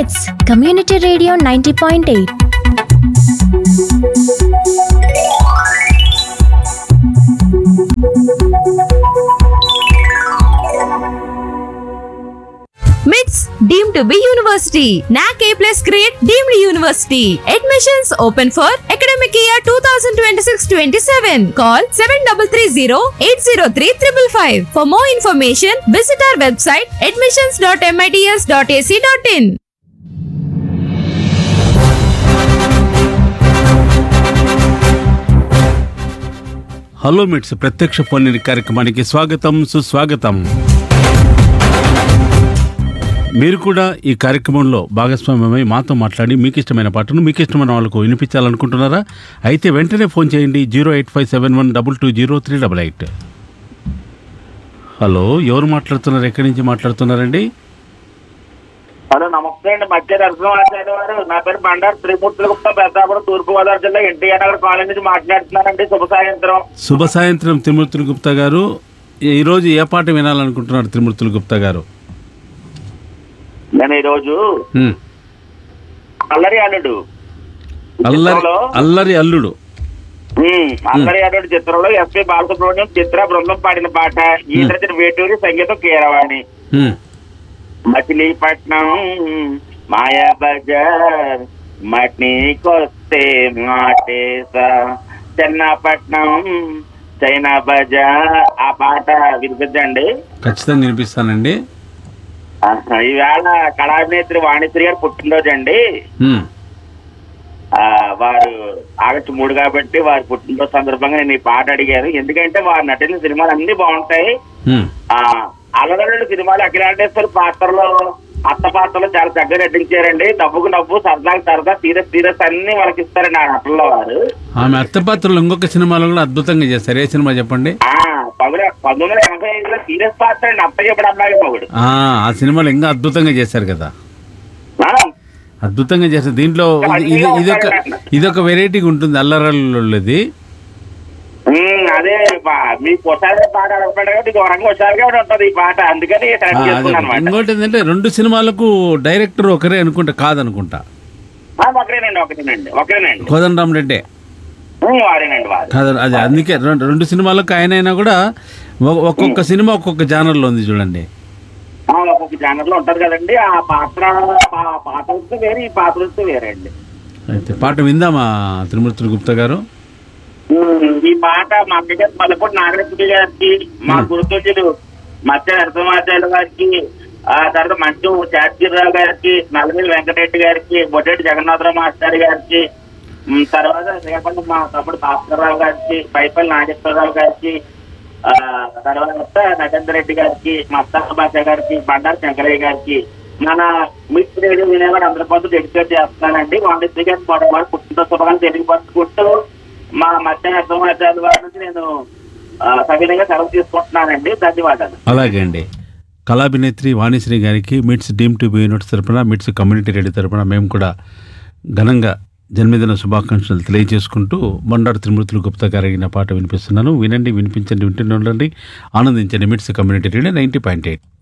మిట్స్ community radio ninety point eight MITS deemed to be university NAAC A plus grade deemed university admissions open for academic year two thousand twenty six twenty seven call seven double three zero eight zero three triple five for more information visit our website admissions dot MITS dot ac dot in hello MITS ప్రత్యక్ష phone in కార్యక్రమానికి స్వాగతం సుస్వాగతం మీరు కూడా ఈ కార్యక్రమంలో భాగస్వామ్యమై మాతో మాట్లాడి మీకు ఇష్టమైన పాటను మీకు ఇష్టమైన వాళ్ళకు వినిపించాలనుకుంటున్నారా అయితే వెంటనే ఫోన్ చేయండి zero eight five seven one double two zero three double eight hello ఎవరు మాట్లాడుతున్నారు ఎక్కడి నుంచి మాట్లాడుతున్నారండి హలో నమస్తే అండి మధ్య నరసింహాచార్య వారు నా పేరు బండారు త్రిమూర్తుల గుప్తా పెద్దాపురం తూర్పు గోదావరి జిల్లా ఎన్టీఆర్ నగర్ కాలనీ నుంచి మాట్లాడుతున్నానండి శుభ సాయంత్రం శుభ సాయంత్రం త్రిమూర్తులు గుప్తా గారు ఈరోజు ఏ పాట వినాలనుకుంటున్నారు త్రిమూర్తులు గుప్తా గారు నేను ఈరోజు హ్మ్. అల్లరి అల్లుడు అల్లరి చిత్రంలో అల్లరి అల్లుడు ఉమ్, అల్లరి అల్లుడు చిత్రంలో ఎస్పి బాలసుబ్రహ్మణ్యం చిత్ర బృందం పాడిన పాట ఈ రచన వేటూరి సంగీతం కీరవాణి హ్మ్. మచిలీపట్నం మాయా బజార్ మట్నీకొస్తే మాటేసా చెన్నపట్నం చైనా బజార్ ఆ పాట వినిపించండి ఖచ్చితంగా వినిపిస్తానండి ఆహా, ఈవేళ కళాభినేత్రి వాణిశ్రీ గారు పుట్టినరోజు అండి హ్మ్. ఆ, వారు ఆగస్టు మూడు కాబట్టి వారి పుట్టినరోజు సందర్భంగా నేను ఈ పాట అడిగాను ఎందుకంటే వారు నటించిన సినిమాలు అన్ని బాగుంటాయి హ్మ్. ఆ అలగడలు సినిమాలు అఖిలాండేశ్వరి పాత్రలో అత్త పాత్రలో చాలా చక్కగా నటించారండి నవ్వుకు నవ్వు సరదాకు సరదా సీరియస్ సీరియస్ అన్ని వాళ్ళకి ఇస్తారండి ఆ నటుల్లో వారు ఆమె అత్త పాత్రలు ఇంకొక సినిమాలో కూడా అద్భుతంగా చేస్తారు ఏ సినిమా చెప్పండి ఆ పంతొమ్మిది పంతొమ్మిది వందల ఎనభై ఐదులో సీరియస్ పాత్ర అండి అత్త చెప్పడం అమ్మాయి మొగుడు ఆ ఆ సినిమాలో ఇంకా అద్భుతంగా చేశారు కదా ఆ, అద్భుతంగా చేశారు దీంట్లో ఇది- ఇది ఇదొక ఇదొక వెరైటీగా ఉంటుంది అల్లరల్లుది ఉమ్, అదే బా- మీకు ఒకసారి పాట అడగబడ్డ కాబట్టి ఇది ఒక రంగు ఒకసారిగా ఉంటది ఈ పాట అందుకని ఆ, సెలెక్ట్ అదే చేసుకున్నాను అనమాట ఇంకోటి ఏంటంటే రెండు సినిమాలకు డైరెక్టర్ ఒకరే అనుకుంటా కాదనుకుంటా ఒకరేనండి ఒకరేనండి ఒకరేనండి కోదండరామ్ రెడ్డి ఉమ్, వారేనండి వారు కాదు అదే అందుకే రెండు రెండు సినిమాలకు ఆయన అయినా కూడా ఒ- ఒక్కొక్క సినిమా ఒక్కొక్క ఛానల్లో ఉంది చూడండి ఆ, ఒక్కొక్క ఛానల్ లో ఉంటది కదండి ఆ పాత్ర ఆ పాత్ర వస్తే వేరే ఈ పాత్ర వస్తే వేరే అండి అయితే పాట విందామా త్రిమూర్తులు గుప్తా గారు ఉమ్, ఈ పాట మా అక్కగారు మల్లపూడి నాగలక్ష్మి గారికి మా గురుతులు మత్స్య నరసింహాచార్య గారికి ఆ తర్వాత మంచం శాస్త్రిరావు గారికి నల్లమిల్లి వెంకటరెడ్డి గారికి బొడ్డెడ్డి జగన్నాథరావు మాస్టర్ గారికి ఉమ్, తర్వాత రేపటి మా తమ్ముడు భాస్కర్రావు గారికి పైపల్లి నాగేశ్వరరావు గారికి ఆ తర్వాత నరేంద్ర రెడ్డి గారికి మస్తాన్ బాషా గారికి బండారు శంకరయ్య గారికి మన మిస్ రేడియో వినేవాడు అందరి పొద్దు డెడికేట్ చేస్తున్నానండి వాణిజ్య గారి వారు పుట్టిన శుభాన్ని తెలియపరుచుకుంటూ మా మధ్య సమాచారాల వారి నుంచి నేను ఆ, సవినయంగా సెలవు తీసుకుంటున్నానండి ధన్యవాదాలు అలాగే అండి కళాభినేత్రి వాణిశ్రీ గారికి మిట్స్ డీమ్ టు బి యూనిట్ తరపున మిట్స్ కమ్యూనిటీ రేడియో తరపున మేము కూడా ఘనంగా జన్మదిన శుభాకాంక్షలు తెలియజేసుకుంటూ బండారు త్రిమూర్తులు గుప్తా గారు అడిగిన పాట వినిపిస్తున్నాను వినండి వినిపించండి వింటూనే ఉండండి ఆనందించండి MITS community radio ninety point eight